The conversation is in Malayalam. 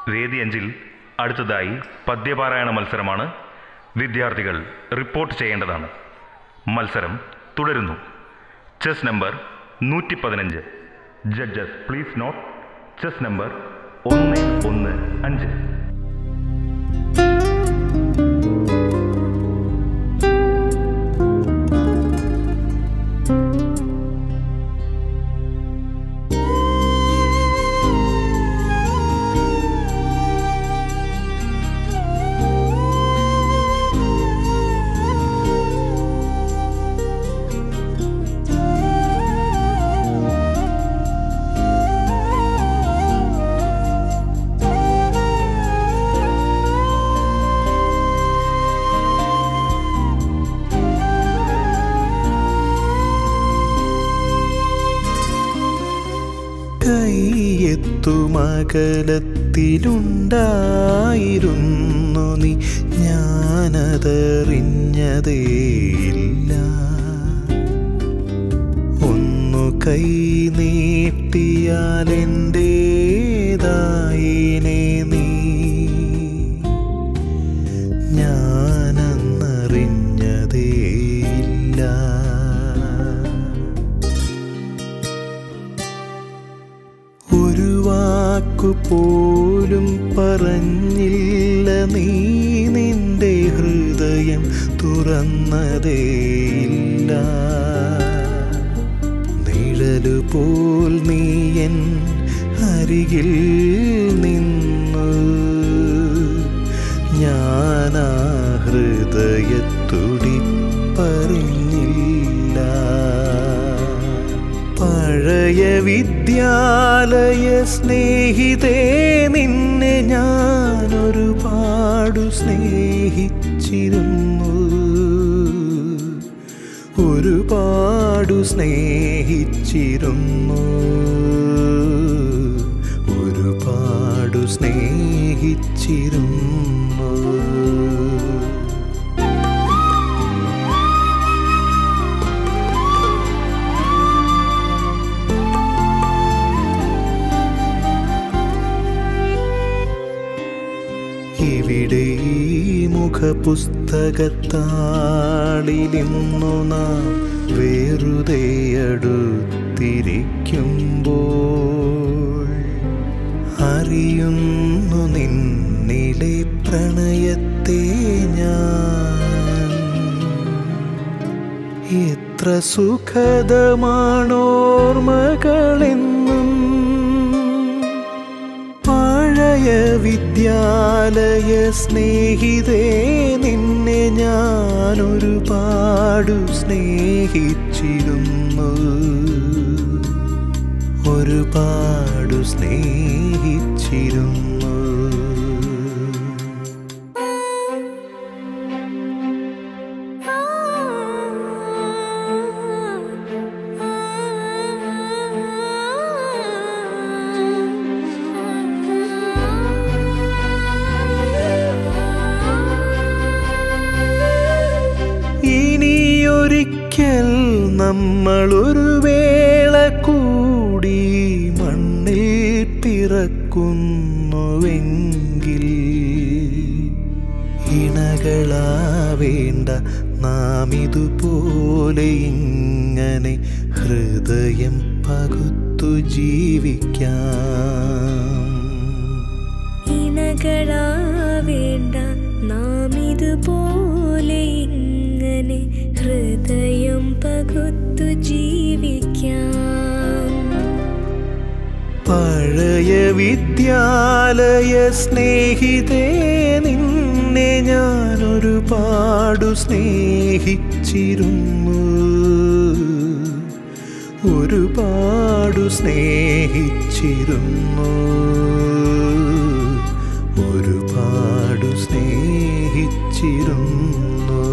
വേദി അഞ്ചിൽ അടുത്തതായി പദ്യപാരായണ മത്സരമാണ് വിദ്യാർത്ഥികൾ റിപ്പോർട്ട് ചെയ്യേണ്ടതാണ് മത്സരം തുടരുന്നു ചെസ് നമ്പർ നൂറ്റി പതിനഞ്ച് judges please note chess number ഒന്ന് ഒന്ന് അഞ്ച് കൈയെത്തുമകലത്തിലുണ്ടായിരുന്നു നീ ഞാനതറിഞ്ഞതേയില്ല ഒന്നു കൈ നീട്ടിയാൽ എൻ്റേതായിനെ നീ ഞാനന്നറിഞ്ഞതേയില്ല ഒരു വാക്കു പോലും പറഞ്ഞില്ല നീ നിന്റെ ഹൃദയം തുറന്നതേയില്ല നിഴലു പോൽ നീ എൻ അരികിൽ നിന്നു ഞാനാ ഹൃദയത്തുടിപ്പറിഞ്ഞില്ല പഴയ വിദ്യാലയ സ്നേഹിതേ നിന്നെ ഞാനൊരുപാടു സ്നേഹിച്ചിരുന്നു ഒരുപാടു സ്നേഹിച്ചിരുന്നു ഒരുപാടു സ്നേഹിച്ചിരുന്നു ഇവിടെ ഈ മുഖപുസ്തകത്താളിലിന്നു നാം വെറുതെ അടുത്തിരിക്കുമ്പോൾ അറിയുന്നു നിന്നിലെ പ്രണയത്തെ ഞാൻ എത്ര സുഖതമാണോർമകളെന്നും പഴയ വിദ്യാലയ സ്നേഹിതേ നിന്നെ ഞാനൊരുപാടു സ്നേഹിച്ചിരുന്നു ഒരുപാടു സ്നേഹിച്ചിരുന്നു ഇനിയൊരിക്കൽ നമ്മളൊരു വേള കൂടി മണ്ണിൽ പിറക്കുന്നുവെങ്കിൽ ഇണകളാവേണ്ട നാം ഇതുപോലെ ഇങ്ങനെ ഹൃദയം പകുത്തു ജീവിക്കാം ഇണകളാവേണ്ട നാം ഇതുപോലെ ഇങ്ങനെ ഹൃദയം പകുത്തു ജീവിക്കാം പഴയ വിദ്യാലയ സ്നേഹിതേ നിന്നെ ഞാനൊരുപാടു സ്നേഹിച്ചിരുന്നു ഒരുപാടു സ്നേഹിച്ചിരുന്നു ഒരുപാടു സ്നേഹിച്ചിരുന്നു